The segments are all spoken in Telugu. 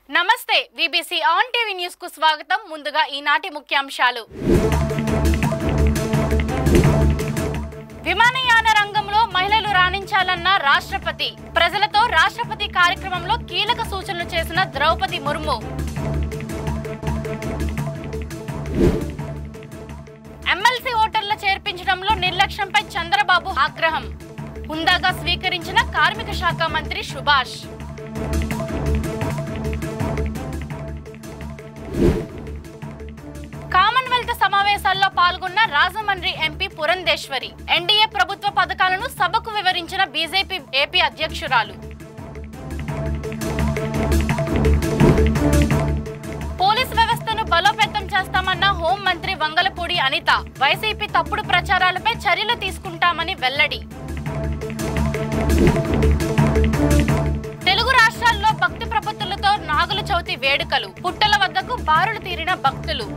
నమస్తే విబిసి ఆన్ టీవీ న్యూస్ కు స్వాగతం ముందుగా ఈనాటి ముఖ్యాంశాలు విమానయాన రంగంలో మహిళలు రాణించాలన్న రాష్ట్రపతి ప్రజలతో రాష్ట్రపతి కార్యక్రమంలో కీలక సూచనలు చేసిన ద్రౌపది ముర్ము ఎమ్మెల్సీ ఓటర్ల చేర్పించడంలో నిర్లక్ష్యంపై చంద్రబాబు ఆగ్రహం హుందాగా స్వీకరించిన కార్మిక శాఖ మంత్రి సుభాష్ కామన్వెల్త్ సమావేశాల్లో పాల్గొన్న రాజమండ్రి ఎంపీ పురంధేశ్వరి ఎన్డీఏ ప్రభుత్వ పథకాలను సభకు వివరించిన బీజేపీ ఏపీ అధ్యక్షురాలు పోలీస్ వ్యవస్థను బలోపేతం చేస్తామన్న హోం మంత్రి వంగలపూడి అనిత వైసీపీ తప్పుడు ప్రచారాలపై చర్యలు తీసుకుంటామని వెల్లడి తెలుగు రాష్ట్రాల్లో భక్తి ప్రపత్తులతో నాగుల చవితి వేడుకలు పుట్టల వద్దకు బారులు తీరిన భక్తులు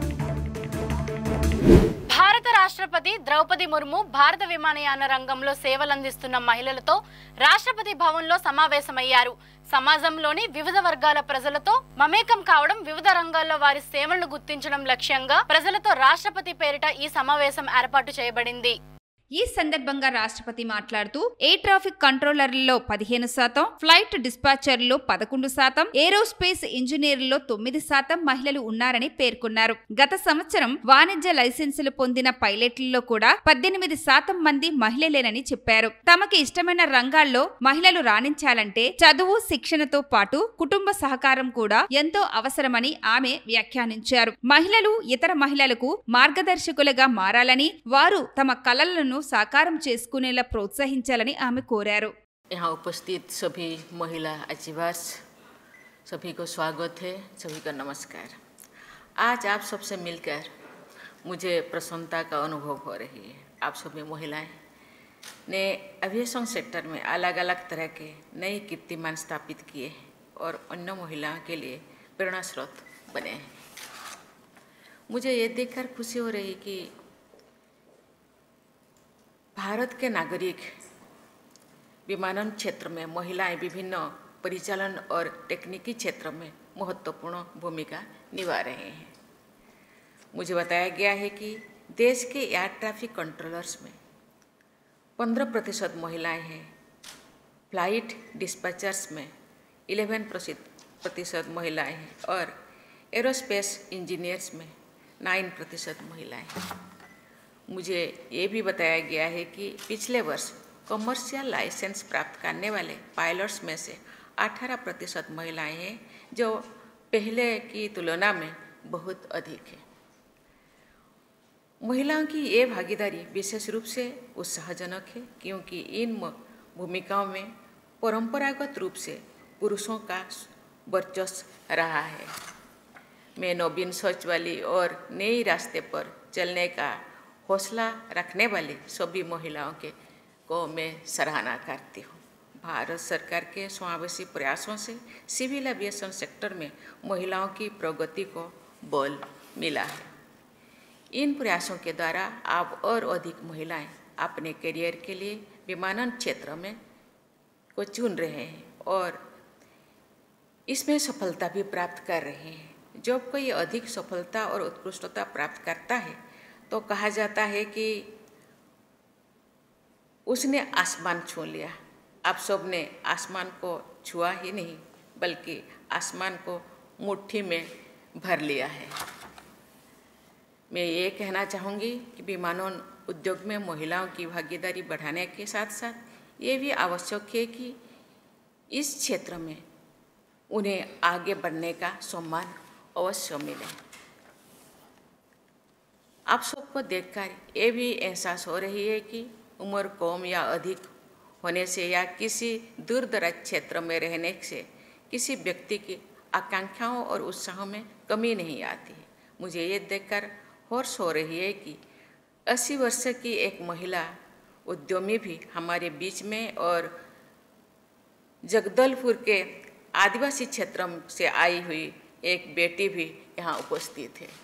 భారత రాష్ట్రపతి ద్రౌపది ముర్ము భారత విమానయాన రంగంలో సేవలందిస్తున్న మహిళలతో రాష్ట్రపతి భవన్లో సమావేశమయ్యారు సమాజంలోని వివిధ వర్గాల ప్రజలతో మమేకం కావడం వివిధ రంగాల్లో వారి సేవలను గుర్తించడం లక్ష్యంగా ప్రజలతో రాష్ట్రపతి పేరిట ఈ సమావేశం ఏర్పాటు చేయబడింది ఈ సందర్భంగా రాష్ట్రపతి మాట్లాడుతూ ఎయిర్ ట్రాఫిక్ కంట్రోలర్లలో పదిహేను శాతం ఫ్లైట్ డిస్పాచర్లలో పదకొండు శాతం ఏరోస్పేస్ ఇంజనీర్లలో తొమ్మిది శాతం మహిళలు ఉన్నారని పేర్కొన్నారు గత సంవత్సరం వాణిజ్య లైసెన్సులు పొందిన పైలట్లలో కూడా పద్దెనిమిది శాతం మంది మహిళలేనని చెప్పారు తమకి ఇష్టమైన రంగాల్లో మహిళలు రాణించాలంటే చదువు శిక్షణతో పాటు కుటుంబ సహకారం కూడా ఎంతో అవసరమని ఆమె వ్యాఖ్యానించారు మహిళలు ఇతర మహిళలకు మార్గదర్శకులుగా మారాలని వారు తమ కలలను సాకారం చేసుకునేలా ప్రోత్సహించాలని ఆమె కోరారు यहाँ उपस्थित सभी महिला अचीवर्स सभी को स्वागत है सभी को नमस्कार आज आप सबसे मिलकर मुझे प्रसन्नता का अनुभव हो रही है आप सभी महिलाएं ने एविएशन सेक्टर में अलग अलग तरह के नए कीर्तिमान स्थापित किए हैं और अन्य महिलाओं के लिए प्रेरणा स्रोत बने हैं मुझे ये देखकर खुशी हो रही कि भारत के नागरिक विमानन क्षेत्र में महिलाएं विभिन्न परिचालन और तकनीकी क्षेत्र में महत्वपूर्ण भूमिका निभा रहे हैं मुझे बताया गया है कि देश के एयर ट्रैफिक कंट्रोलर्स में पंद्रह प्रतिशत महिलाएं हैं फ्लाइट डिस्पैचर्स में इलेवन प्रतिशत महिलाएं हैं और एरोस्पेस इंजीनियर्स में नाइन प्रतिशत महिलाएं हैं मुझे ये भी बताया गया है कि पिछले वर्ष कमर्शियल लाइसेंस प्राप्त करने वाले पायलट्स में से 18 प्रतिशत महिलाएं हैं जो पहले की तुलना में बहुत अधिक है महिलाओं की ये भागीदारी विशेष रूप से उत्साहजनक है क्योंकि इन भूमिकाओं में परंपरागत रूप से पुरुषों का वर्चस्व रहा है मैं नवीन सोच वाली और नए रास्ते पर चलने का हौसला रखने वाली सभी महिलाओं के को मैं सराहना करती हूँ भारत सरकार के समावेशी प्रयासों से सिविल एविएशन सेक्टर में महिलाओं की प्रगति को बल मिला है इन प्रयासों के द्वारा आप और अधिक महिलाएं अपने करियर के लिए विमानन क्षेत्र में को चुन रहे हैं और इसमें सफलता भी प्राप्त कर रहे हैं जब कोई अधिक सफलता और उत्कृष्टता प्राप्त करता है तो कहा जाता है कि उसने आसमान छू लिया आप सब ने आसमान को छुआ ही नहीं बल्कि आसमान को मुट्ठी में भर लिया है मैं ये कहना चाहूँगी कि विमानन उद्योग में महिलाओं की भागीदारी बढ़ाने के साथ साथ ये भी आवश्यक है कि इस क्षेत्र में उन्हें आगे बढ़ने का सम्मान अवश्य मिले आप सबको देखकर ये भी एहसास हो रही है कि उम्र कम या अधिक होने से या किसी दूर दराज क्षेत्र में रहने से किसी व्यक्ति की आकांक्षाओं और उत्साह में कमी नहीं आती है मुझे ये देखकर हर्ष हो रही है कि अस्सी वर्ष की एक महिला उद्यमी भी हमारे बीच में और जगदलपुर के आदिवासी क्षेत्र से आई हुई एक बेटी भी यहाँ उपस्थित है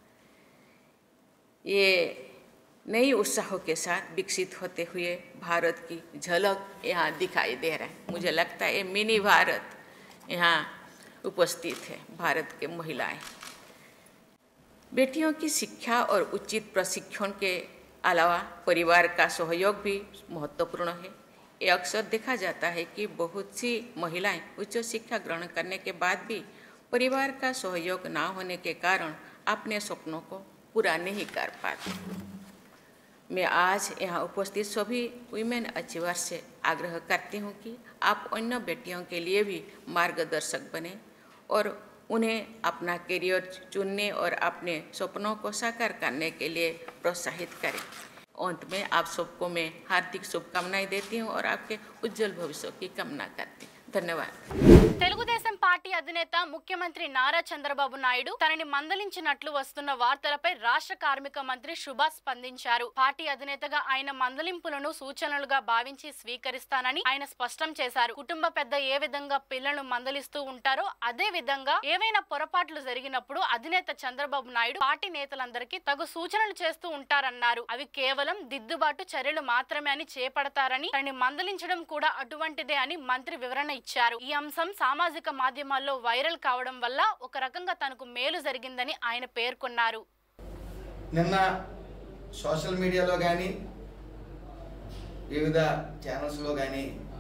ये नई उत्साह के साथ विकसित होते हुए भारत की झलक यहाँ दिखाई दे रहा है मुझे लगता है ये मिनी भारत यहाँ उपस्थित है भारत के महिलाएं बेटियों की शिक्षा और उचित प्रशिक्षण के अलावा परिवार का सहयोग भी महत्वपूर्ण है ये अक्सर देखा जाता है कि बहुत सी महिलाएं उच्च शिक्षा ग्रहण करने के बाद भी परिवार का सहयोग ना होने के कारण अपने सपनों को पूरा नहीं कर पाती मैं आज यहाँ उपस्थित सभी वीमेन अचीवर से आग्रह करती हूँ कि आप अन्य बेटियों के लिए भी मार्गदर्शक बने और उन्हें अपना करियर चुनने और अपने सपनों को साकार करने के लिए प्रोत्साहित करें अंत में आप सबको मैं हार्दिक शुभकामनाएं देती हूँ और आपके उज्जवल भविष्य की कामना करती हूँ धन्यवाद తెలుగుదేశం పార్టీ అధినేత ముఖ్యమంత్రి నారా చంద్రబాబు నాయుడు తనని మందలించినట్లు వస్తున్న వార్తలపై రాష్ట్ర కార్మిక మంత్రి సుభాష్ స్పందించారు పార్టీ అధినేతగా ఆయన మందలింపులను సూచనలుగా భావించి స్వీకరిస్తానని ఆయన స్పష్టం చేశారు కుటుంబ పెద్ద ఏ విధంగా పిల్లలను మందలిస్తూ ఉంటారో అదే విధంగా ఏవైనా పొరపాట్లు జరిగినప్పుడు అధినేత చంద్రబాబు నాయుడు పార్టీ నేతలందరికీ తగు సూచనలు చేస్తూ ఉంటారన్నారు అవి కేవలం దిద్దుబాటు చర్యలు మాత్రమే అని చేపడతారని తనని మందలించడం కూడా అటువంటిదే అని మంత్రి వివరణ ఇచ్చారు ఈ అంశం సామాజిక మాధ్యమాల్లో వైరల్ కావడం వల్ల ఒక రకంగా తనకు మేలు జరిగిందని ఆయన పేర్కొన్నారు నిన్న సోషల్ మీడియాలో కానీ వివిధ ఛానల్స్లో కానీ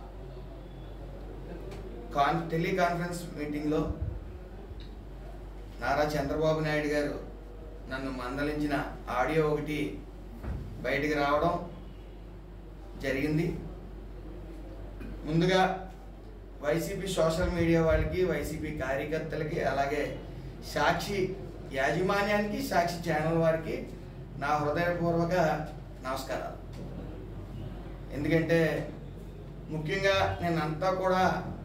కాన్ టెలికాన్ఫరెన్స్ మీటింగ్లో నారా చంద్రబాబు నాయుడు గారు నన్ను మందలించిన ఆడియో ఒకటి బయటికి రావడం జరిగింది ముందుగా వైసీపీ సోషల్ మీడియా వాళ్ళకి వైసీపీ కార్యకర్తలకి అలాగే సాక్షి యాజమాన్యానికి సాక్షి ఛానల్ వారికి నా హృదయపూర్వక నమస్కారాలు ఎందుకంటే ముఖ్యంగా నేను అంతా కూడా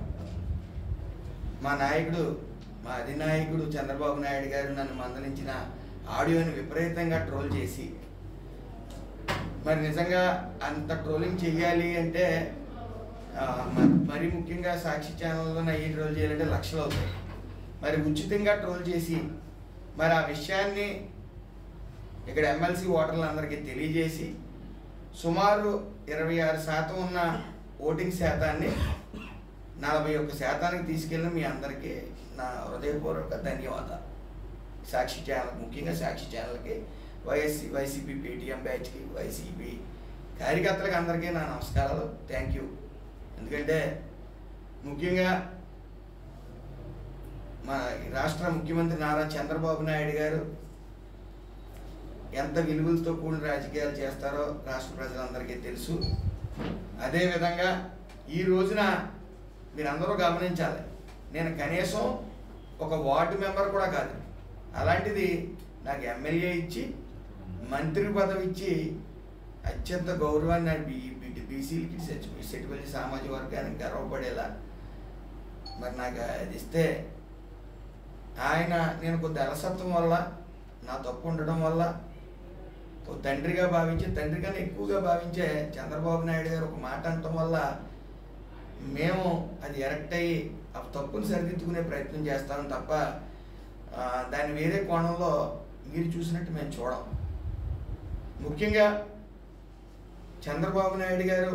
మా నాయకుడు మా అధినాయకుడు చంద్రబాబు నాయుడు గారు నన్ను మందలించిన ఆడియోని విపరీతంగా ట్రోల్ చేసి మరి నిజంగా అంత ట్రోలింగ్ చెయ్యాలి అంటే ఆ, మ- మరి ముఖ్యంగా సాక్షి ఛానల్లో ఈ ట్రోల్ చేయాలంటే లక్షలు అవుతాయి మరి ఉచితంగా ట్రోల్ చేసి మరి ఆ విషయాన్ని ఇక్కడ ఎమ్మెల్సీ ఓటర్లందరికీ తెలియజేసి సుమారు ఇరవై ఆరు శాతం ఉన్న ఓటింగ్ శాతాన్ని నలభై ఒక్క శాతానికి తీసుకెళ్ళిన మీ అందరికీ నా హృదయపూర్వక ధన్యవాదాలు సాక్షి ఛానల్ ముఖ్యంగా సాక్షి ఛానల్కి వైఎస్సీ వైసీపీ పేటీఎం బ్యాచ్కి వైసీపీ కార్యకర్తలకు అందరికీ నా నమస్కారాలు థ్యాంక్ యూ ఎందుకంటే ముఖ్యంగా మా రాష్ట్ర ముఖ్యమంత్రి నారా చంద్రబాబు నాయుడు గారు ఎంత విలువలతో కూడిన రాజకీయాలు చేస్తారో రాష్ట్ర ప్రజలందరికీ తెలుసు అదేవిధంగా ఈ రోజున మీరందరూ గమనించాలి నేను కనీసం ఒక వార్డు మెంబర్ కూడా కాదు అలాంటిది నాకు ఎమ్మెల్యే ఇచ్చి మంత్రి పదవి ఇచ్చి అత్యంత గౌరవాన్ని నాకు బీ బీ- బీసీలకి సెట్- సెటిపల్లి సామాజిక వర్గానికి గర్వపడేలా మరి నాకు అది ఇస్తే ఆయన నేను కొద్ది అలసత్వం వల్ల నా తప్పు ఉండడం వల్ల ఓ తండ్రిగా భావించే తండ్రి కన్నా ఎక్కువగా భావించే చంద్రబాబు నాయుడు గారు ఒక మాట అనటం వల్ల మేము అది ఎరెక్ట్ అయ్యి ఆ తప్పును సరిదిద్దుకునే ప్రయత్నం చేస్తాం తప్ప ఆ, దాన్ని వేరే కోణంలో మీరు చూసినట్టు మేము చూడం ముఖ్యంగా చంద్రబాబు నాయుడు గారు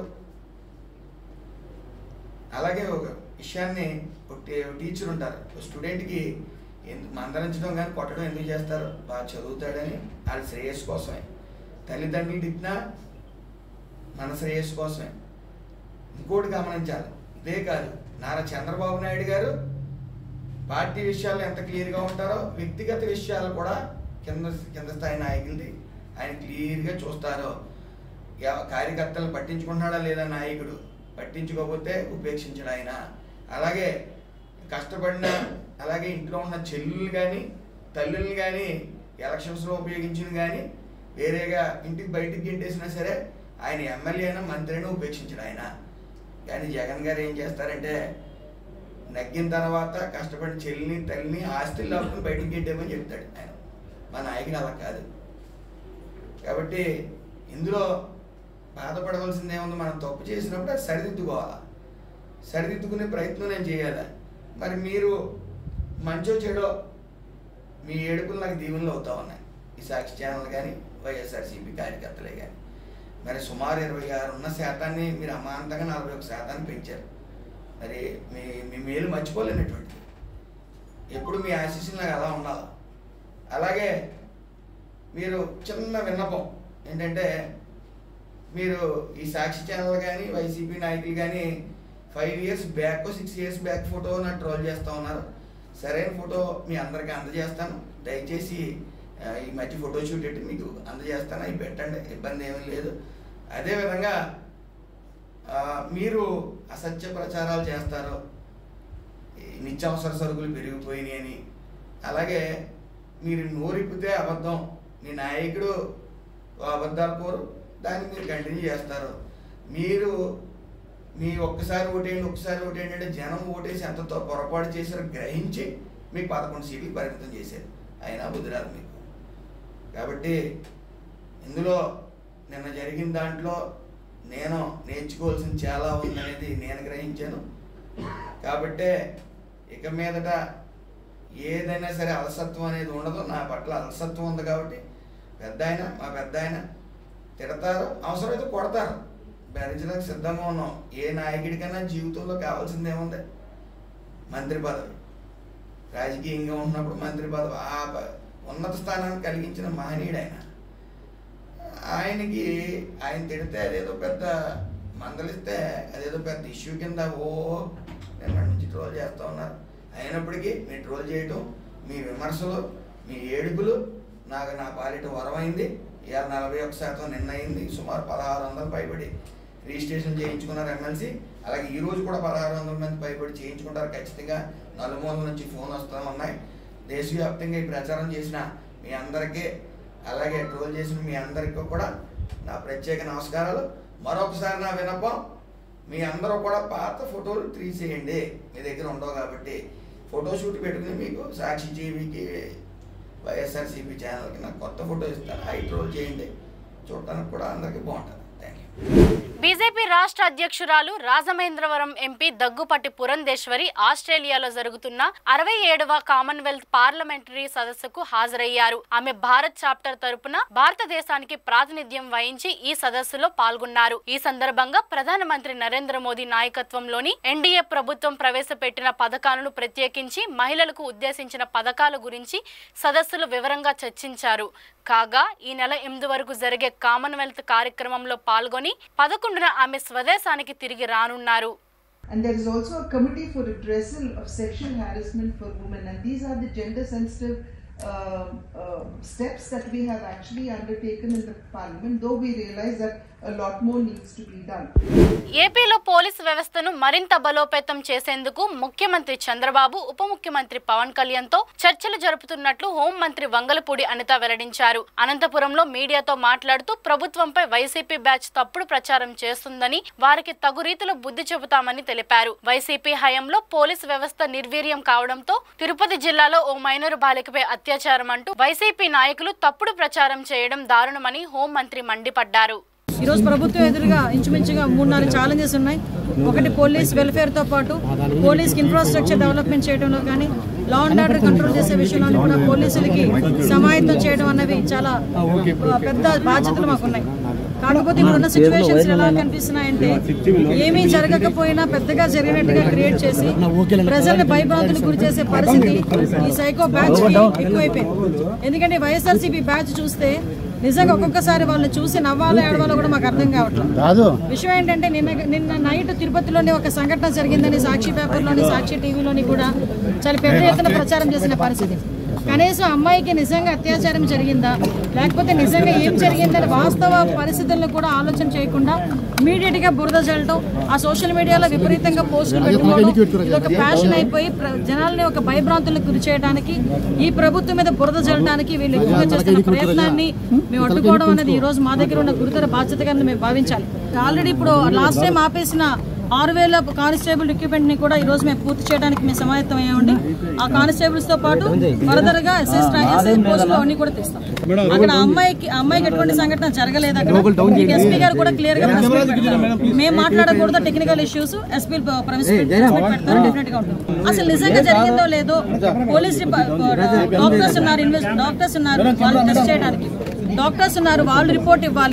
అలాగే ఒక విషయాన్ని ఒక టీ- ఒక టీచర్ ఉంటారు ఒక స్టూడెంట్కి ఎందుకు మందలించడం కానీ కొట్టడం ఎందుకు చేస్తారు బాగా చదువుతాడని వాళ్ళ శ్రేయస్సు కోసమే తల్లిదండ్రులు తిట్టినా మన శ్రేయస్సు కోసమే ఇంకోటి గమనించాలి ఇదే కాదు నారా చంద్రబాబు నాయుడు గారు పార్టీ విషయాల్లో ఎంత క్లియర్గా ఉంటారో వ్యక్తిగత విషయాలు కూడా కింద కింద స్థాయి నాయకులది ఆయన క్లియర్గా చూస్తారో ఎవ- కార్యకర్తలను పట్టించుకుంటున్నాడా లేదా నాయకుడు పట్టించుకోకపోతే ఉపేక్షించడు ఆయన అలాగే కష్టపడిన అలాగే ఇంట్లో ఉన్న చెల్లులు కానీ తల్లుల్ని కానీ ఎలక్షన్స్లో ఉపయోగించిన కానీ వేరేగా ఇంటికి బయటికి గెంటేసినా సరే ఆయన ఎమ్మెల్యే అయినా మంత్రి అయినా ఉపేక్షించడు ఆయన కానీ జగన్ గారు ఏం చేస్తారంటే నగ్గిన తర్వాత కష్టపడి చెల్లిని తల్లిని ఆస్తులు లాక్కుని బయటికి గెట్టేమని చెప్తాడు ఆయన మా నాయకుడు అలా కాదు కాబట్టి ఇందులో బాధపడవలసింది ఏముంది మనం తప్పు చేసినప్పుడు అది సరిదిద్దుకోవాలా సరిదిద్దుకునే ప్రయత్నం నేను చేయాలి మరి మీరు మంచో చెడో మీ ఏడుపులు నాకు దీవెనలు అవుతా ఉన్నాయి ఈ సాక్షి ఛానల్ కానీ వైఎస్ఆర్సీపీ కార్యకర్తలే కానీ మరి సుమారు ఇరవై ఆరు ఉన్న శాతాన్ని మీరు అమాంతంగా నలభై ఒక శాతాన్ని పెంచారు మరి మీ మీ మేలు మర్చిపోలేనటువంటిది ఎప్పుడు మీ ఆశీస్సులు నాకు అలా ఉండాలి అలాగే మీరు చిన్న విన్నపం ఏంటంటే మీరు ఈ సాక్షి ఛానల్ కానీ వైసీపీ నాయకులు కానీ five years back six years back photo నాకు ట్రోల్ చేస్తూ ఉన్నారు సరైన ఫోటో మీ అందరికీ అందజేస్తాను దయచేసి ఆ, ఈ మధ్య ఫోటో షూట్ పెట్టి మీకు అందజేస్తాను అవి పెట్టండి ఇబ్బంది ఏమీ లేదు అదేవిధంగా ఆ, మీరు అసత్య ప్రచారాలు చేస్తారు ఈ నిత్యావసర సరుకులు పెరిగిపోయినాయి అని అలాగే మీరు నోరిప్పితే అబద్ధం మీ నాయకుడు అబద్ధాలు కోరు దాన్ని మీరు కంటిన్యూ చేస్తారు మీరు మీ ఒక్కసారి ఓటేయండి ఒక్కసారి ఓటేయండి అంటే జనం ఓటేసి ఎంతతో పొరపాటు చేశారో గ్రహించి మీకు పదకొండు సీట్లు పరిమితం చేశారు అయినా బుద్ధిరాదు మీకు కాబట్టి ఇందులో నిన్న జరిగిన దాంట్లో నేను నేర్చుకోవాల్సింది చాలా ఉందనేది నేను గ్రహించాను కాబట్టే ఇక మీదట ఏదైనా సరే అలసత్వం అనేది ఉండదు నా పట్ల అలసత్వం ఉంది కాబట్టి పెద్ద ఆయన మా పెద్ద ఆయన తిడతారు అవసరమైతే కొడతారు భరించడానికి సిద్ధంగా ఉన్నాం ఏ నాయకుడికైనా జీవితంలో కావాల్సింది ఏముంది మంత్రి పదవి రాజకీయంగా ఉన్నప్పుడు మంత్రి పదవి ఆ ప- ఉన్నత స్థానాన్ని కలిగించిన మహనీయుడు ఆయన ఆయనకి ఆయన తిడితే అదేదో పెద్ద మందలిస్తే అదేదో పెద్ద ఇష్యూ కింద ఓ నిన్న నుంచి ట్రోల్ చేస్తూ ఉన్నారు అయినప్పటికీ మీ ట్రోల్ చేయటం మీ విమర్శలు మీ ఏడుపులు నాకు నా పాలిట వరమైంది ఇవాళ నలభై ఒక్క శాతం నిన్న అయింది సుమారు పదహారు వందల పైబడి రిజిస్ట్రేషన్ చేయించుకున్నారు ఎమ్మెల్సీ అలాగే ఈ రోజు కూడా పదహారు వందల మంది పైబడి చేయించుకుంటారు ఖచ్చితంగా నలుమూలల నుంచి ఫోన్ వస్తూ ఉన్నాయి దేశవ్యాప్తంగా ఈ ప్రచారం చేసిన మీ అందరికీ అలాగే ట్రోల్ చేసిన మీ అందరికీ కూడా నా ప్రత్యేక నమస్కారాలు మరొకసారి నా వినపం మీ అందరూ కూడా పాత ఫోటోలు తీసేయండి మీ దగ్గర ఉండవు కాబట్టి ఫోటో షూట్ పెట్టుకుని మీకు సాక్షి టీవీకి వైఎస్ఆర్సీపీ ఛానల్కి నాకు కొత్త ఫోటో ఇస్తాను అవి ట్రోల్ చేయండి చూడటానికి కూడా అందరికీ బాగుంటుంది థ్యాంక్ యూ బీజేపీ రాష్ట్ర అధ్యక్షురాలు రాజమహేంద్రవరం ఎంపీ దగ్గుపాటి పురంధేశ్వరి ఆస్ట్రేలియాలో జరుగుతున్న అరవై ఏడవ కామన్వెల్త్ పార్లమెంటరీ సదస్సుకు హాజరయ్యారు ఆమె భారత్ చాప్టర్ తరపున భారతదేశానికి ప్రాతినిధ్యం వహించి ఈ సదస్సులో పాల్గొన్నారు ఈ సందర్భంగా ప్రధానమంత్రి నరేంద్ర మోదీ నాయకత్వంలోని ఎన్డీఏ ప్రభుత్వం ప్రవేశపెట్టిన పథకాలను ప్రత్యేకించి మహిళలకు ఉద్దేశించిన పథకాల గురించి సదస్సులో వివరంగా చర్చించారు కాగా ఈ నెల ఎనిమిది వరకు జరిగే కామన్వెల్త్ కార్యక్రమంలో పాల్గొని పదకొండున ఆమె స్వదేశానికి తిరిగి రానున్నారు And there is also a committee for redressal of sexual harassment for women, and these are the gender sensitive uh, uh, steps that we have actually undertaken in the parliament, though we realize that a lot more needs to be done. ఏపీలో పోలీసు వ్యవస్థను మరింత బలోపేతం చేసేందుకు ముఖ్యమంత్రి చంద్రబాబు ఉప ముఖ్యమంత్రి పవన్ కళ్యాణ్ తో చర్చలు జరుపుతున్నట్లు హోంమంత్రి వంగలపూడి అనిత వెల్లడించారు అనంతపురంలో మీడియాతో మాట్లాడుతూ ప్రభుత్వంపై వైసీపీ బ్యాచ్ తప్పుడు ప్రచారం చేస్తుందని వారికి తగు రీతిలో బుద్ధి చెబుతామని తెలిపారు వైసీపీ హయాంలో పోలీసు వ్యవస్థ నిర్వీర్యం కావడంతో తిరుపతి జిల్లాలో ఓ మైనరు బాలికపై అత్యాచారం అంటూ వైసీపీ నాయకులు తప్పుడు ప్రచారం చేయడం దారుణమని హోంమంత్రి మండిపడ్డారు ఈరోజు ప్రభుత్వం ఎదురుగా ఇంచుమించుగా మూడు నాలుగు ఛాలెంజెస్ ఉన్నాయి ఒకటి పోలీస్ వెల్ఫేర్తో పాటు పోలీస్కి ఇన్ఫ్రాస్ట్రక్చర్ డెవలప్మెంట్ చేయడంలో కానీ లా అండ్ ఆర్డర్ కంట్రోల్ చేసే విషయంలో కూడా పోలీసులకి సమాయత్తం చేయడం అన్నవి చాలా ఆ, పెద్ద బాధ్యతలు మాకున్నాయి కాకపోతే ఇప్పుడున్న సిచ్యువేషన్స్ ఎలా కనిపిస్తున్నాయంటే ఏమీ జరగకపోయినా పెద్దగా జరిగినట్టుగా క్రియేట్ చేసి ప్రజల్ని భయభ్రాంతులకు గురి చేసే పరిస్థితి ఈ సైకో బ్యాచ్ ఎక్కువైపోయింది ఎందుకంటే వైఎస్ఆర్సీపీ బ్యాచ్ చూస్తే నిజంగా ఒక్కొక్కసారి వాళ్ళని చూసి నవ్వాలో ఏడవాలో కూడా మాకు అర్థం కావట్లేదు విషయం ఏంటంటే నిన్న నిన్న నైట్ తిరుపతిలోనే ఒక సంఘటన జరిగిందని సాక్షి పేపర్లోని సాక్షి టీవీలోని కూడా చాలా పెద్ద ఎత్తున ప్రచారం చేసిన పరిస్థితి కనీసం అమ్మాయికి నిజంగా అత్యాచారం జరిగిందా లేకపోతే నిజంగా ఏం జరిగిందని వాస్తవ పరిస్థితులను కూడా ఆలోచన చేయకుండా ఇమీడియట్ గా బురద చల్లటం ఆ సోషల్ మీడియాలో విపరీతంగా పోస్టులు పెట్టుకోవడం ఇది ఒక ఫ్యాషన్ అయిపోయి ప్ర- జనాల్ని ఒక భయభ్రాంతులకు గురి చేయడానికి ఈ ప్రభుత్వం మీద బురద చల్లడానికి వీళ్ళు ఎక్కువగా చేస్తున్న ప్రయత్నాన్ని మేము అడ్డుకోవడం అనేది ఈ రోజు మా దగ్గర ఉన్న గురుతర బాధ్యతగా మేము భావించాలి ఆల్రెడీ ఇప్పుడు లాస్ట్ టైం ఆపేసిన ఆరు వేల కానిస్టేబుల్ రిక్రూట్మెంట్ ని కూడా ఈ రోజు మేము పూర్తి చేయడానికి మేము సమాయత్తం అయ్యామండి ఆ కానిస్టేబుల్స్ తో పాటు ఫర్దర్ గా ఎస్ఎస్ పోస్టులు అన్ని కూడా తీస్తాం అక్కడ ఆ అమ్మాయికి ఆ అమ్మాయికి ఎటువంటి సంఘటన జరగలేదు అక్కడ ఎస్పీ గారు కూడా క్లియర్ గా press meet పెడతారు. మేము మాట్లాడకూడదు technical issues SP press meet పెడతారు డెఫినెట్ గా ఉంటుంది అసలు నిజంగా జరిగిందో లేదో పోలీస్ డాక్టర్స్ ఉన్నారు ఇన్వెస్ట్ డాక్టర్స్ ఉన్నారు వాళ్ళు టెస్ట్ చేయడానికి డాక్టర్స్ ఉన్నారు వాళ్ళు రిపోర్ట్ ఇవ్వాలి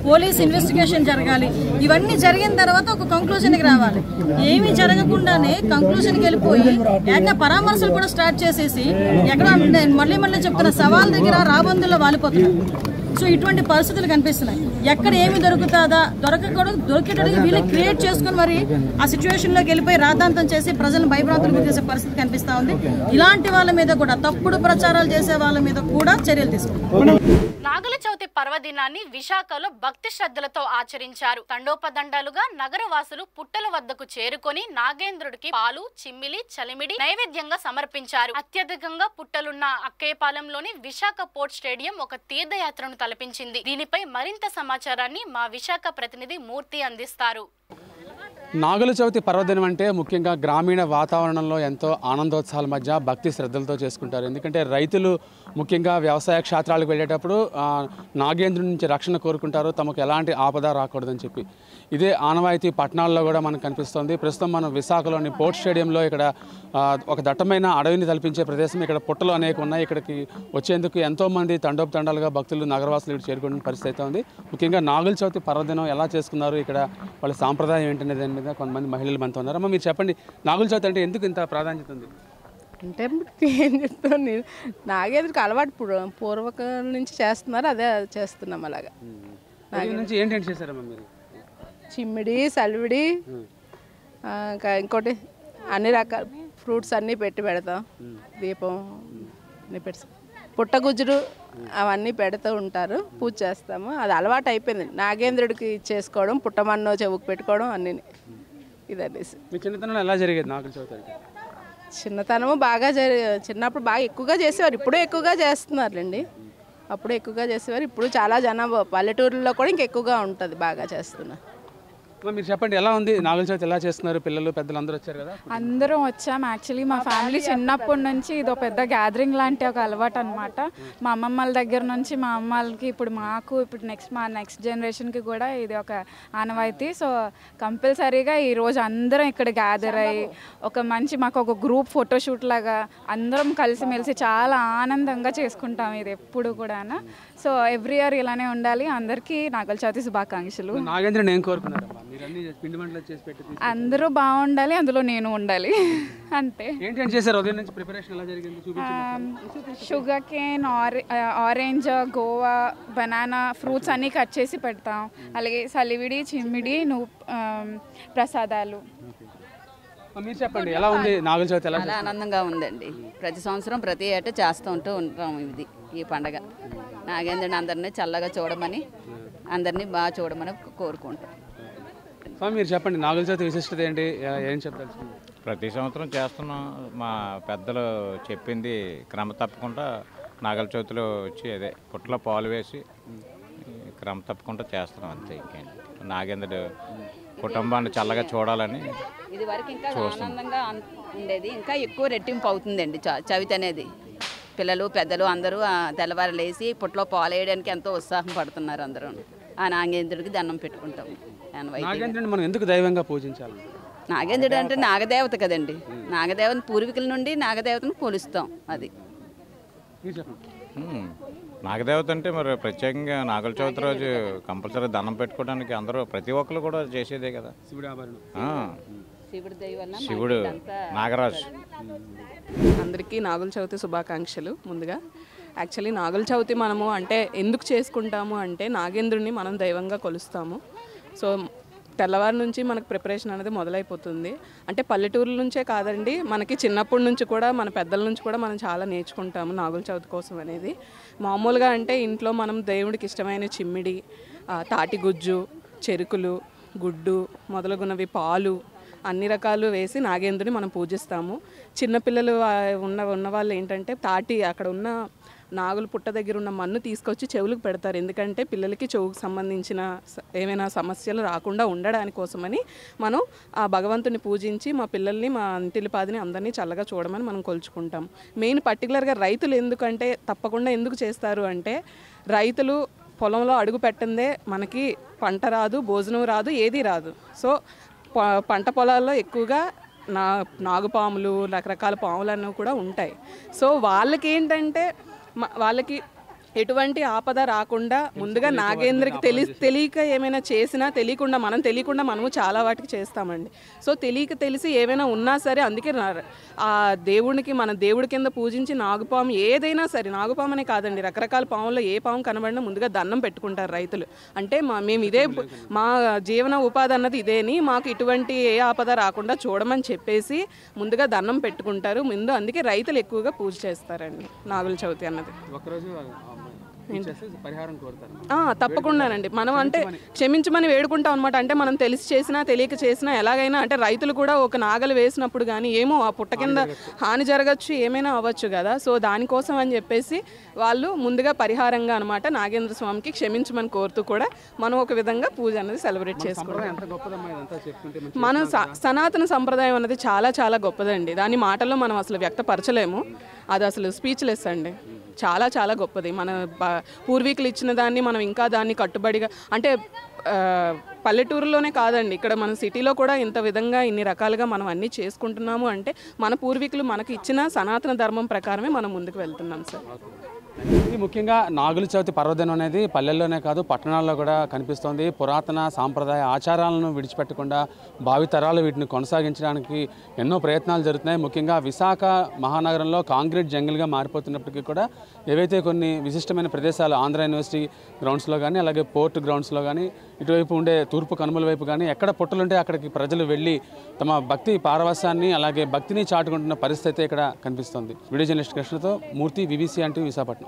పోలీస్ ఇన్వెస్టిగేషన్ జరగాలి ఇవన్నీ జరిగిన తర్వాత ఒక కంక్లూజన్కి రావాలి ఏమీ జరగకుండానే కంక్లూజన్కి వెళ్ళిపోయి ఏకంగా పరామర్శలు కూడా స్టార్ట్ చేసేసి ఎక్కడ నేను మళ్ళీ మళ్ళీ చెప్తున్న సవాల్ దగ్గర రాబందుల్లో వాలిపోతున్నారు సో ఇటువంటి పరిస్థితులు కనిపిస్తున్నాయి ఎక్కడ ఏమి దొరుకుతుందా దొరకకూడదు దొరికేటట్టుగా వీళ్ళు క్రియేట్ చేసుకుని మరి ఆ సిచ్యువేషన్ లోకి వెళ్ళిపోయి రాద్ధాంతం చేసి ప్రజలను భయభ్రాంతులకు చేసే పరిస్థితి కనిపిస్తా ఉంది ఇలాంటి వాళ్ళ మీద కూడా తప్పుడు ప్రచారాలు చేసే వాళ్ళ మీద కూడా చర్యలు తీసుకుంటాం నాగుల చవితి పర్వదినాన్ని విశాఖలో భక్తి శ్రద్ధలతో ఆచరించారు తండోపదండాలుగా నగర వాసులు పుట్టల వద్దకు చేరుకొని నాగేంద్రుడికి పాలు చిమ్మిలి చలిమిడి నైవేద్యంగా సమర్పించారు అత్యధికంగా పుట్టలున్న అక్కేపాలెంలోని విశాఖ పోర్ట్ స్టేడియం ఒక తీర్థయాత్రను తలపించింది దీనిపై మరింత సమాచారాన్ని మా విశాఖ ప్రతినిధి మూర్తి అందిస్తారు నాగుల చవితి పర్వదినం అంటే ముఖ్యంగా గ్రామీణ వాతావరణంలో ఎంతో ఆనందోత్సాహాల మధ్య భక్తి శ్రద్ధలతో చేసుకుంటారు ఎందుకంటే రైతులు ముఖ్యంగా వ్యవసాయ క్షేత్రాలకు వెళ్ళేటప్పుడు ఆ, నాగేంద్రుడి నుంచి రక్షణ కోరుకుంటారు తమకు ఎలాంటి ఆపద రాకూడదని చెప్పి ఇదే ఆనవాయితీ పట్టణాల్లో కూడా మనకు కనిపిస్తుంది ప్రస్తుతం మనం విశాఖలోని పోర్ట్ స్టేడియంలో ఇక్కడ ఆ, ఒక దట్టమైన అడవిని తలపించే ప్రదేశం ఇక్కడ పుట్టలు అనేక ఉన్నాయి ఇక్కడికి వచ్చేందుకు ఎంతోమంది తండోపతండాలుగా భక్తులు నగరవాసులు ఇక్కడ చేరుకునే పరిస్థితి అయితే ఉంది ముఖ్యంగా నాగుల చవితి పర్వదినం ఎలా చేసుకున్నారు ఇక్కడ వాళ్ళ సాంప్రదాయం ఏంటనే దాని మీద కొంతమంది మహిళలు మనతో ఉన్నారు అమ్మ మీరు చెప్పండి నాగుల చవితి అంటే ఎందుకు ఇంత ప్రాధాన్యత ఉంది అంటే ఏం చెప్తాను నేను నాగేంద్రకి అలవాటు పూర్వ- పూర్వకం నుంచి చేస్తున్నారు అదే చేస్తున్నాం అలాగా ఉదయం నుంచి ఏంటేంటి చేశారమ్మా మీరు చిమ్మిడి సలివిడి ఆ, ఇంకా ఇంకోటి అన్ని రకాల ఫ్రూట్స్ అన్నీ పెట్టి పెడతాం దీపం అన్నీ పెడతాం పుట్టగుజ్జులు అవన్నీ పెడుతూ ఉంటారు పూజ చేస్తాము అది అలవాటు అయిపోయింది నాగేంద్రుడికి చేసుకోవడం పుట్టమన్నో చెవుకు పెట్టుకోవడం అన్నీ ఇదనేసి మీ చిన్నతనంలో ఎలా జరిగేది నాగుల చవితి అంటే చిన్నతనము బాగా జరి చిన్నప్పుడు బాగా ఎక్కువగా చేసేవారు ఇప్పుడు ఎక్కువగా చేస్తున్నారులేండి అప్పుడు ఎక్కువగా చేసేవారు ఇప్పుడు చాలా జనాభా పల్లెటూరులో కూడా ఇంక ఎక్కువగా ఉంటుంది బాగా చేస్తున్నారు అమ్మ, మీరు చెప్పండి ఎలా ఉంది నాగుల చవితి ఎలా చేస్తున్నారు పిల్లలు పెద్దలు అందరూ వచ్చారు కదా అందరం వచ్చాం యాక్చువల్లీ మా ఫ్యామిలీ చిన్నప్పటి నుంచి ఇది ఒక పెద్ద గ్యాదరింగ్ లాంటి ఒక అలవాటు అనమాట మా అమ్మమ్మల దగ్గర నుంచి మా అమ్మలకి ఇప్పుడు మాకు ఇప్పుడు నెక్స్ట్ మా నెక్స్ట్ జనరేషన్కి కూడా ఇది ఒక ఆనవాయితీ సో కంపల్సరీగా ఈరోజు అందరం ఇక్కడ గ్యాదర్ అయ్యి ఒక మంచి మాకు ఒక గ్రూప్ ఫోటోషూట్ లాగా అందరం కలిసిమెలిసి చాలా ఆనందంగా చేసుకుంటాం ఇది ఎప్పుడు కూడా సో ఎవ్రీ ఇయర్ ఇలానే ఉండాలి అందరికీ నాగల చవితి శుభాకాంక్షలు నాగేంద్రుని ఏం కోరుకున్నారమ్మా మీరు అన్ని పిండి వంటలు చేసి పెట్టి తీసుకు- అందరూ బాగుండాలి అందులో నేను ఉండాలి అంతే ఏంటేంటి చేశారు ఉదయం నుంచి ప్రిపరేషన్ ఎలా జరిగింది చూపించండి షుగర్ కేన్ ఆరె ఆరెంజ్ గోవా బనానా ఫ్రూట్స్ అన్నీ కట్ చేసి పెడతాం అలాగే సలివిడి చిమ్మిడి నువ్వు ఆమ్, ప్రసాదాలు అమ్మ, మీరు చెప్పండి ఎలా ఉంది నాగుల చవితి ఎలా చాలా ఆనందంగా ఉందండి ప్రతి సంవత్సరం ప్రతి ఏటా చేస్తూ ఉంటూ ఉంటాం ఇది ఈ పండగ నాగేంద్రుని అందరినీ చల్లగా చూడమని అందరినీ బాగా చూడమని కోరుకుంటాం స్వామి మీరు చెప్పండి నాగుల చవితి విశిష్టత ఏంటి ఏ- ఏం చెప్పదలుచుకుంది ప్రతి సంవత్సరం చేస్తున్నాం మా పెద్దలు చెప్పింది క్రమ తప్పకుండా నాగల చవితిలో వచ్చి అదే పుట్టలో పాలు వేసి క్రమ తప్పకుండా చేస్తున్నాం అంతే ఇంకేంటి నాగేంద్రుడు కుటుంబాన్ని చల్లగా చూడాలని ఇది వరకు ఇంకా ఆనందంగా అన్- ఉండేది ఇంకా ఎక్కువ రెట్టింపు అవుతుందండి చ- చవితి అనేది పిల్లలు పెద్దలు అందరూ ఆ తెల్లవారు లేచి పుట్టలో పాలు వేయడానికి ఎంతో ఉత్సాహం పడుతున్నారు అందరూ ఆ నాగేంద్రుడికి దండం పెట్టుకుంటాం ఆనవాయితీ. నాగేంద్రుని మనం ఎందుకు దైవంగా పూజించాలి నాగేంద్రుడు అంటే నాగదేవత కదండి నాగదేవత పూర్వీకుల నుండి నాగదేవతను కొలుస్తాం అది మీరు చెప్పండి ఉమ్, నాగదేవత అంటే మరి ప్రత్యేకంగా నాగల చవితి రోజు కంపల్సరీ దండం పెట్టుకోవడానికి అందరూ ప్రతి ఒక్కరు కూడా చేసేదే కదా శివుడి ఆభరణం ఆ, శివుడి దయ వల్ల శివుడు నాగరాజు అందరికీ నాగుల చవితి శుభాకాంక్షలు ముందుగా యాక్చువల్లీ నాగుల చవితి మనము అంటే ఎందుకు చేసుకుంటాము అంటే నాగేంద్రుని మనం దైవంగా కొలుస్తాము సో తెల్లవారి నుంచి మనకు ప్రిపరేషన్ అనేది మొదలైపోతుంది అంటే పల్లెటూరుల నుంచే కాదండి మనకి చిన్నప్పటి నుంచి కూడా మన పెద్దల నుంచి కూడా మనం చాలా నేర్చుకుంటాము నాగుల చవితి కోసం అనేది మామూలుగా అంటే ఇంట్లో మనం దేవుడికి ఇష్టమైన చిమ్మిడి ఆ, తాటి గుజ్జు చెరుకులు గుడ్డు మొదలగునవి పాలు అన్ని రకాలు వేసి నాగేంద్రుని మనం పూజిస్తాము చిన్నపిల్లలు ఆ, ఉన్న ఉన్న వాళ్ళు ఏంటంటే తాటి అక్కడ ఉన్న నాగుల పుట్ట దగ్గర ఉన్న మన్ను తీసుకొచ్చి చెవులకు పెడతారు ఎందుకంటే పిల్లలకి చెవుకు సంబంధించిన స- ఏమైనా సమస్యలు రాకుండా ఉండడాని కోసమని మనం ఆ భగవంతుని పూజించి మా పిల్లల్ని మా ఇంటిలిపాదిని అందరినీ చల్లగా చూడమని మనం కొలుచుకుంటాం మెయిన్ పర్టికులర్గా రైతులు ఎందుకంటే తప్పకుండా ఎందుకు చేస్తారు అంటే రైతులు పొలంలో అడుగు పెట్టందే మనకి పంట రాదు భోజనం రాదు ఏది రాదు సో ప- పంట పొలాల్లో ఎక్కువగా నా నాగుపాములు రకరకాల పాములు అన్నీ కూడా ఉంటాయి సో వాళ్ళకి ఏంటంటే మ- వాళ్ళకి ఎటువంటి ఆపద రాకుండా ముందుగా నాగేంద్రకి తెలి తెలియక ఏమైనా చేసినా తెలియకుండా మనం తెలియకుండా మనము చాలా వాటికి చేస్తామండి సో తెలియక తెలిసి ఏమైనా ఉన్నా సరే అందుకే నా- ఆ దేవునికి మన దేవుడి కింద పూజించి నాగుపాము ఏదైనా సరే నాగుపాము అనే కాదండి రకరకాల పాముల్లో ఏ పాము కనబడినా ముందుగా దండం పెట్టుకుంటారు రైతులు అంటే మా మేము ఇదే మా జీవన ఉపాధి అన్నది ఇదేని మాకు ఇటువంటి ఏ ఆపద రాకుండా చూడమని చెప్పేసి ముందుగా దండం పెట్టుకుంటారు ముందు అందుకే రైతులు ఎక్కువగా పూజ చేస్తారండి నాగుల చవితి అన్నది ఒకరోజు ఇచ్చేసి పరిహారం కోరుతారు ఆ, తప్పకుండానండి మనం అంటే క్షమించమని వేడుకుంటాం అనమాట అంటే మనం తెలిసి చేసినా తెలియక చేసినా ఎలాగైనా అంటే రైతులు కూడా ఒక నాగలు వేసినప్పుడు కానీ ఏమో ఆ పుట్ట కింద హాని జరగచ్చు ఏమైనా అవ్వచ్చు కదా సో దానికోసం అని చెప్పేసి వాళ్ళు ముందుగా పరిహారంగా అనమాట నాగేంద్ర స్వామికి క్షమించమని కోరుతూ కూడా మనం ఒక విధంగా పూజ అనేది సెలబ్రేట్ చేసుకుంటాం సంప్రదాయం ఎంత గొప్పదమ్మా ఇదంతా చెప్తుంటే మంచి మన స- సనాతన సంప్రదాయం అనేది చాలా చాలా గొప్పదండి దాని మాటల్లో మనం అసలు వ్యక్తపరచలేము అది అసలు స్పీచ్లెస్ అండి చాలా చాలా గొప్పది మన బ- పూర్వీకులు ఇచ్చిన దాన్ని మనం ఇంకా దాన్ని కట్టుబడిగా అంటే ఆ, పల్లెటూరులోనే కాదండి ఇక్కడ మన సిటీలో కూడా ఇంత విధంగా ఇన్ని రకాలుగా మనం అన్నీ చేసుకుంటున్నాము అంటే మన పూర్వీకులు మనకి ఇచ్చిన సనాతన ధర్మం ప్రకారమే మనం ముందుకు వెళ్తున్నాం సార్ ఇది ముఖ్యంగా నాగుల చవితి పర్వదినం అనేది పల్లెల్లోనే కాదు పట్టణాల్లో కూడా కనిపిస్తోంది పురాతన సాంప్రదాయ ఆచారాలను విడిచిపెట్టకుండా భావితరాలు వీటిని కొనసాగించడానికి ఎన్నో ప్రయత్నాలు జరుగుతున్నాయి ముఖ్యంగా విశాఖ మహానగరంలో కాంక్రీట్ జంగిల్గా మారిపోతున్నప్పటికీ కూడా ఏవైతే కొన్ని విశిష్టమైన ప్రదేశాలు ఆంధ్ర యూనివర్సిటీ గ్రౌండ్స్లో కానీ అలాగే పోర్ట్ గ్రౌండ్స్లో కానీ ఇటువైపు ఉండే తూర్పు కనుమల వైపు కానీ ఎక్కడ పుట్టలుంటే అక్కడికి ప్రజలు వెళ్ళి తమ భక్తి పారవస్యాన్ని అలాగే భక్తిని చాటుకుంటున్న పరిస్థితి ఇక్కడ కనిపిస్తోంది వీడియో జర్నలిస్ట్ కృష్ణతో మూర్తి విబిసి అంటూ విశాఖపట్నం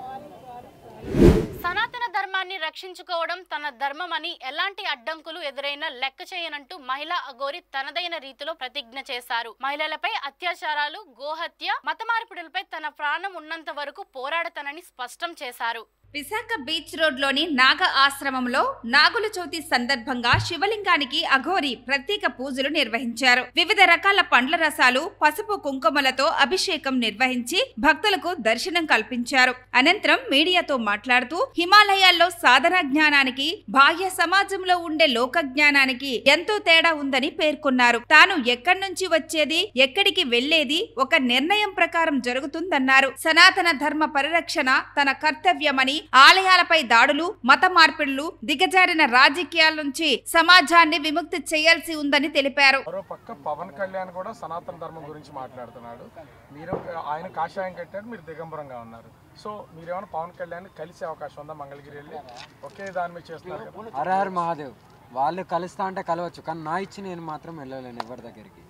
సనాతన ధర్మాన్ని రక్షించుకోవడం తన ధర్మమని ఎలాంటి అడ్డంకులు ఎదురైనా లెక్క చేయనంటూ మహిళా అఘోరి తనదైన రీతిలో ప్రతిజ్ఞ చేశారు మహిళలపై అత్యాచారాలు గోహత్య మత మార్పిడులపై తన ప్రాణం ఉన్నంత వరకు పోరాడతానని స్పష్టం చేశారు విశాఖ బీచ్ రోడ్లోని నాగ ఆశ్రమంలో నాగుల చవితి సందర్భంగా శివలింగానికి అఘోరి ప్రత్యేక పూజలు నిర్వహించారు వివిధ రకాల పండ్ల రసాలు పసుపు కుంకుమలతో అభిషేకం నిర్వహించి భక్తులకు దర్శనం కల్పించారు అనంతరం మీడియాతో మాట్లాడుతూ హిమాలయాల్లో సాధన జ్ఞానానికి బాహ్య సమాజంలో ఉండే లోక జ్ఞానానికి ఎంతో తేడా ఉందని పేర్కొన్నారు తాను ఎక్కడి నుంచి వచ్చేది ఎక్కడికి వెళ్లేది ఒక నిర్ణయం ప్రకారం జరుగుతుందన్నారు సనాతన ధర్మ పరిరక్షణ తన కర్తవ్యమని ఆలయాలపై దాడులు మత మార్పిడులు దిగజారిన రాజకీయాల నుంచి సమాజాన్ని విముక్తి చేయాల్సి ఉందని తెలిపారు మరో పక్క పవన్ కళ్యాణ్ కూడా సనాతన ధర్మం గురించి మాట్లాడుతున్నాడు మీరు ఆయన కాషాయం కట్టారు మీరు దిగంబరంగా ఉన్నారు సో మీరేమైనా పవన్ కళ్యాణ్ కలిసే అవకాశం ఉందా మంగళగిరి వెళ్ళి ఒకే దాని మీద చేస్తున్నారు కదా హర హర్ మహాదేవ్ వాళ్ళు కలుస్తా అంటే కలవచ్చు కానీ నా ఇచ్చి నేను మాత్రం వెళ్ళలేను ఎవరి దగ్గరికి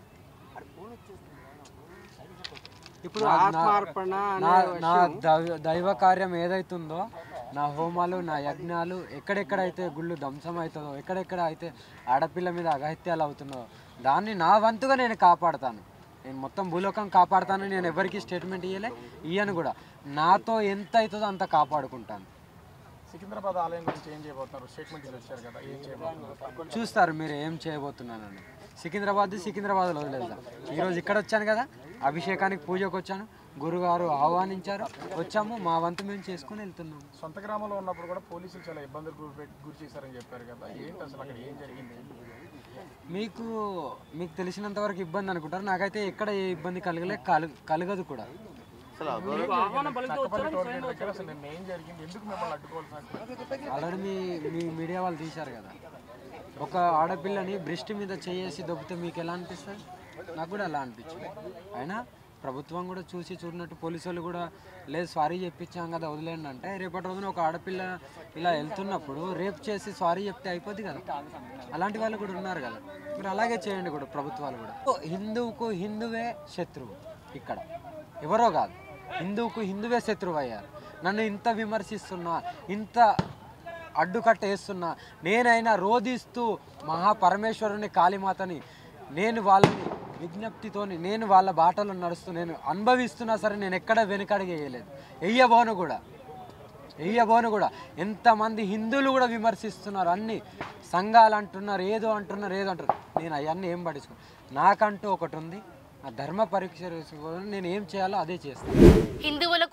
ఇప్పుడు నా- నా- ఆత్మార్పణ నా అనే నా విషయం- దైవ దైవ కార్యం ఏదైతుందో నా హోమాలు నా యజ్ఞాలు ఎక్కడెక్కడైతే గుళ్ళు ధ్వంసం అవుతుందో ఎక్కడెక్కడ అయితే ఆడపిల్ల మీద అగహత్యాలు అవుతుందో దాన్ని నా వంతుగా నేను కాపాడతాను నేను మొత్తం భూలోకం కాపాడతానని నేను ఎవరికి స్టేట్మెంట్ ఇయ్యలే ఇయ్యను కూడా నాతో ఎంత అవుతుందో అంత కాపాడుకుంటాను సికింద్రాబాద్ ఆలయం గురించి ఏం చేయబోతున్నారు స్టేట్మెంట్ వచ్చారు కదా ఏం చేయబోతున్నారు చూస్తారు మీరు ఏం చేయబోతున్నానని సికింద్రాబాద్ సికింద్రాబాద్లో వదిలేద్దాం ఈరోజు ఇక్కడ వచ్చాను కదా అభిషేకానికి పూజకు వచ్చాను గురుగారు ఆహ్వానించారు వచ్చాము మా వంతు మేము చేసుకుని వెళ్తున్నాము సొంత గ్రామంలో ఉన్నప్పుడు కూడా పోలీసులు చాలా ఇబ్బందులు గురి పెట్- గురి చేశారని చెప్పారు కదా ఏంటి అసలు అక్కడ ఏం జరిగింది మీకు మీకు తెలిసినంత వరకు ఇబ్బంది అనుకుంటారు నాకైతే ఎక్కడ ఏ ఇబ్బంది కలగలే కలు కలగదు కూడా నక్కపల్లి టోల్ గేట్ దగ్గర అసలు నిన్న ఏం జరిగింది ఎందుకు మిమ్మల్ని అడ్డుకోవాల్సిన అవసరం? ఆల్రెడీ మీ మీ మీడియా వాళ్ళు తీశారు కదా ఒక ఆడపిల్లని బ్రెస్ట్ మీద చేసి దొబ్బితే మీకు ఎలా అనిపిస్తుంది నాకు కూడా అలా అనిపించింది అయినా ప్రభుత్వం కూడా చూసి చూడనట్టు పోలీసు వాళ్ళు కూడా లేదు సారీ చెప్పించాం కదా వదిలేండి అంటే రేపటి రోజున ఒక ఆడపిల్ల ఇలా వెళ్తున్నప్పుడు రేపు చేసి సారీ చెప్తే అయిపోద్ది కదా అలాంటి వాళ్ళు కూడా ఉన్నారు కదా మీరు అలాగే చేయండి కూడా ప్రభుత్వాలు కూడా ఓ, హిందువుకు హిందువే శత్రువు ఇక్కడ ఎవరో కాదు హిందువుకు హిందువే శత్రువు అయ్యారు నన్ను ఇంత విమర్శిస్తున్నా ఇంత అడ్డుకట్ట వేస్తున్నా నేనైనా రోధిస్తూ మహాపరమేశ్వరుని కాళీమాతని నేను వాళ్ళని విజ్ఞప్తితోని నేను వాళ్ళ బాటలో నడుస్తూ నేను అనుభవిస్తున్నా సరే నేను ఎక్కడ వెనుకడిగి వేయలేదు వెయ్యబోను కూడా వెయ్యబోను కూడా ఎంతమంది హిందువులు కూడా విమర్శిస్తున్నారు అన్ని సంఘాలు అంటున్నారు ఏదో అంటున్నారు ఏదో అంటున్నారు నేను అవన్నీ ఏం పట్టించుకో నాకంటూ ఒకటి ఉంది నా ధర్మ పరీక్ష చేసుకోవాలని నేను ఏం చేయాలో అదే చేస్తాను హిందువులకు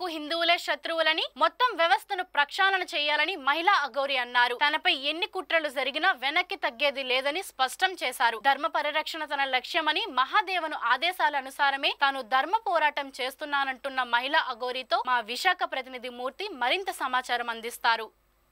తనకు హిందువులే శత్రువులని మొత్తం వ్యవస్థను ప్రక్షాళన చేయాలని మహిళా అగౌరి అన్నారు తనపై ఎన్ని కుట్రలు జరిగినా వెనక్కి తగ్గేది లేదని స్పష్టం చేశారు ధర్మ పరిరక్షణ తన లక్ష్యమని మహాదేవను ఆదేశాల అనుసారమే తాను ధర్మ పోరాటం చేస్తున్నానంటున్న మహిళా అగౌరితో మా విశాఖ ప్రతినిధి మూర్తి మరింత సమాచారం అందిస్తారు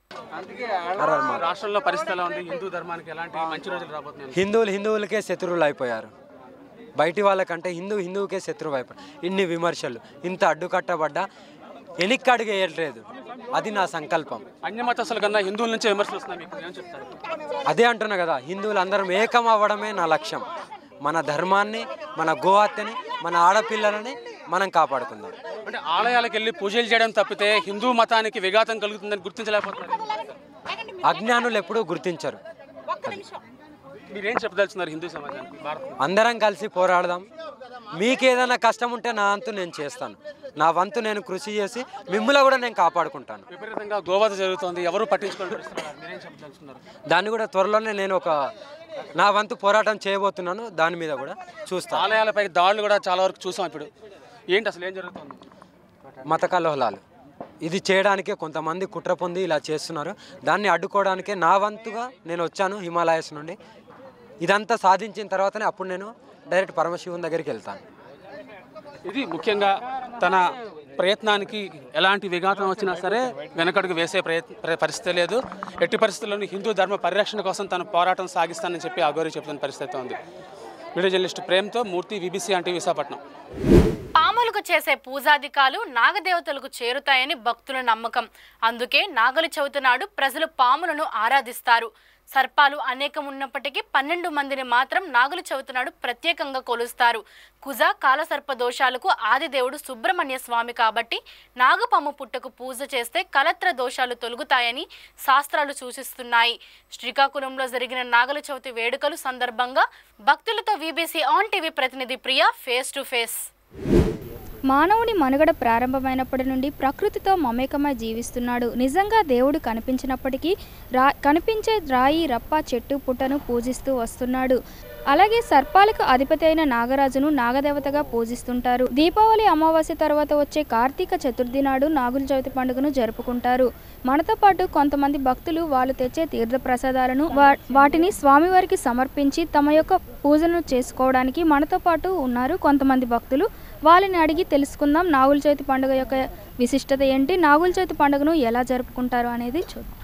రాష్ట్రంలో పరిస్థితి ఎలా ఉంది హిందూ ధర్మానికి ఎలాంటి మంచి రోజులు రాబోతున్నాయి హిందువులు హిందువులకే శత్రువులు అయిపోయారు బయటి వాళ్ళకంటే హిందూ హిందువుకే శత్రువు అయిపోయారు ఇన్ని విమర్శలు ఇంత అడ్డుకట్టబడ్డా వెనక్కి అడుగు వేయట్లేదు అది నా సంకల్పం అన్యమతస్తుల కన్నా హిందువుల నుంచే విమర్శలు వస్తున్నాయి మీకు ఏం చెప్తారు అదే అంటున్నా కదా హిందువులు అందరం ఏకం అవ్వడమే నా లక్ష్యం మన ధర్మాన్ని మన గోహత్యని మన ఆడపిల్లలని మనం కాపాడుకుందాం అంటే ఆలయాలకు వెళ్ళి పూజలు చేయడం తప్పితే హిందూ మతానికి విఘాతం కలుగుతుందని గుర్తించలేకపోతున్నారు అజ్ఞానులు ఎప్పుడూ గుర్తించరు మీరేం చెప్పదలుచున్నారు హిందూ సమాజానికి భారత అందరం కలిసి పోరాడదాం మీకు ఏదైనా కష్టం ఉంటే నా వంతు నేను చేస్తాను నా వంతు నేను కృషి చేసి మిమ్మల్ని కూడా నేను కాపాడుకుంటాను విపరీతంగా గోవధ జరుగుతోంది ఎవరు పట్టించుకోవడం మీరేం చెప్పదలుచున్నారు దాన్ని కూడా త్వరలోనే నేను ఒక నా వంతు పోరాటం చేయబోతున్నాను దాని మీద కూడా చూస్తాను ఆలయాలపై దాడులు కూడా చాలా వరకు చూసాం ఇప్పుడు ఏంటి అసలు ఏం జరుగుతుంది మత కలహలాలు ఇది చేయడానికే కొంతమంది కుట్ర పొంది ఇలా చేస్తున్నారు దాన్ని అడ్డుకోవడానికే నా వంతుగా నేను వచ్చాను హిమాలయస్ నుండి ఇదంతా సాధించిన తర్వాతనే అప్పుడు నేను డైరెక్ట్ పరమశివుని దగ్గరికి వెళ్తాను ఇది ముఖ్యంగా తన ప్రయత్నానికి ఎలాంటి విఘాతం వచ్చినా సరే వెనకడుగు వేసే ప్రయత్న పరిస్థితి లేదు ఎట్టి పరిస్థితుల్లోనూ హిందూ ధర్మ పరిరక్షణ కోసం తను పోరాటం సాగిస్తానని చెప్పి అగౌరి చెప్తున్న పరిస్థితి ఉంది వీడియో జర్నలిస్ట్ ప్రేమ్తో మూర్తి బీబీసీ అంటే విశాఖపట్నం పాములకు చేసే పూజాధికాలు నాగదేవతలకు చేరుతాయని భక్తుల నమ్మకం అందుకే నాగలి చవితి నాడు ప్రజలు పాములను ఆరాధిస్తారు సర్పాలు అనేకం ఉన్నప్పటికీ పన్నెండు మందిని మాత్రం నాగుల చవితి నాడు ప్రత్యేకంగా కొలుస్తారు కుజ కాలసర్ప దోషాలకు ఆదిదేవుడు సుబ్రహ్మణ్య స్వామి కాబట్టి నాగపాము పుట్టకు పూజ చేస్తే కలత్ర దోషాలు తొలగుతాయని శాస్త్రాలు సూచిస్తున్నాయి శ్రీకాకుళంలో జరిగిన నాగల చవితి వేడుకలు సందర్భంగా భక్తులతో వీబీసీ ఆన్ టీవీ ప్రతినిధి ప్రియా ఫేస్ టు ఫేస్ మానవుని మనుగడ ప్రారంభమైనప్పటి నుండి ప్రకృతితో మమేకమై జీవిస్తున్నాడు నిజంగా దేవుడు కనిపించినప్పటికీ రా కనిపించే రాయి రప్ప చెట్టు పుట్టను పూజిస్తూ వస్తున్నాడు అలాగే సర్పాలకు అధిపతి అయిన నాగరాజును నాగదేవతగా పూజిస్తుంటారు దీపావళి అమావాస్య తర్వాత వచ్చే కార్తీక చతుర్థి నాడు నాగుల చవితి పండుగను జరుపుకుంటారు మనతో పాటు కొంతమంది భక్తులు వాళ్ళు తెచ్చే తీర్థ ప్రసాదాలను వా- వాటిని స్వామివారికి సమర్పించి తమ యొక్క పూజలను చేసుకోవడానికి మనతో పాటు ఉన్నారు కొంతమంది భక్తులు వాళ్ళని అడిగి తెలుసుకుందాం నాగుల చవితి పండుగ యొక్క విశిష్టత ఏంటి నాగుల చవితి పండుగను ఎలా జరుపుకుంటారు అనేది చూద్దాం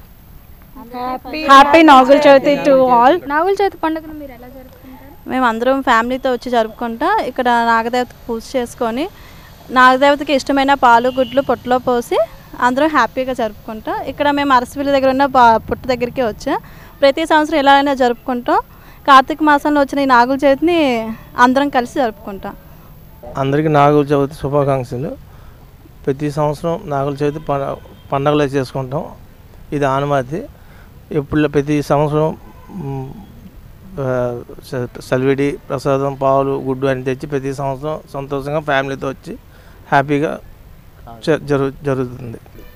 happy Nagula Chavithi to all Nagula Chavithi పండుగను మీరు ఎలా జరుపుకుంటారు మేము అందరం ఫ్యామిలీతో వచ్చి జరుపుకుంటా ఇక్కడ నాగదేవతకు పూజ చేసుకొని నాగదేవతకి ఇష్టమైన పాలు గుడ్లు పొట్టులో పోసి అందరం హ్యాపీగా జరుపుకుంటాం ఇక్కడ మేము అరసవిల్లి దగ్గర ఉన్న పా- పుట్ట దగ్గరికి వచ్చాం ప్రతి సంవత్సరం ఎలా అయినా జరుపుకుంటాం కార్తీక మాసంలో వచ్చిన ఈ నాగుల చవితిని అందరం కలిసి జరుపుకుంటాం అందరికీ నాగుల చవితి శుభాకాంక్షలు ప్రతి సంవత్సరం నాగుల చవితి పండ పండగలు చేసుకుంటాం ఇది ఆనవాతి ఎప్పుడు ప్రతి సంవత్సరం మ్, ఆ, స- సల్విడి ప్రసాదం పాలు గుడ్డు అని తెచ్చి ప్రతి సంవత్సరం సంతోషంగా ఫ్యామిలీతో వచ్చి హ్యాపీగా జ- జరు జరుగుతుంది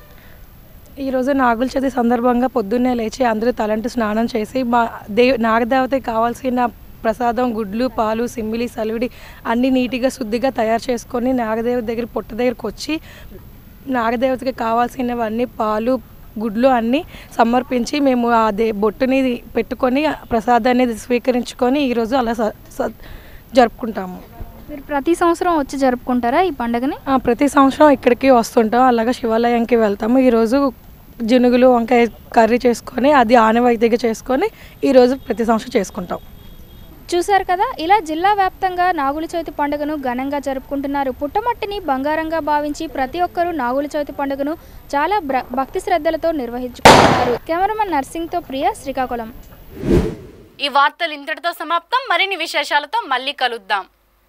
ఈరోజు నాగుల చవితి సందర్భంగా పొద్దున్నే లేచి అందరూ తలంటు స్నానం చేసి మా దే నాగదేవతకి కావాల్సిన ప్రసాదం గుడ్లు పాలు సిమ్మిలి సలివిడి అన్నీ నీట్గా శుద్ధిగా తయారు చేసుకొని నాగదేవత దగ్గర పుట్ట దగ్గరికి వచ్చి నాగదేవతకి కావాల్సినవన్నీ పాలు గుడ్లు అన్నీ సమర్పించి మేము ఆ దే బొట్టుని పెట్టుకొని ఆ ప్రసాదాన్ని స్వీకరించుకొని ఈరోజు అలా స- స- జరుపుకుంటాము మీరు ప్రతి సంవత్సరం వచ్చి జరుపుకుంటారా ఈ పండుగని ఆ, ప్రతి సంవత్సరం ఇక్కడికి వస్తుంటాం అలాగా శివాలయంకి వెళ్తాము ఈరోజు జునుగులు వంకాయ కర్రీ చేసుకొని అది ఆనవాయితీగా చేసుకొని ఈరోజు ప్రతి సంవత్సరం చేసుకుంటాం చూశారు కదా ఇలా జిల్లా వ్యాప్తంగా నాగుల చవితి పండుగను ఘనంగా జరుపుకుంటున్నారు పుట్టమట్టిని బంగారంగా భావించి ప్రతి ఒక్కరూ నాగుల చవితి పండుగను చాలా బ్ర- భక్తి శ్రద్ధలతో నిర్వహించుకుంటున్నారు కెమెరామెన్ నర్సింగ్తో ప్రియ శ్రీకాకుళం ఈ వార్తలు ఇంతటితో సమాప్తం మరిన్ని విశేషాలతో మళ్ళీ కలుద్దాం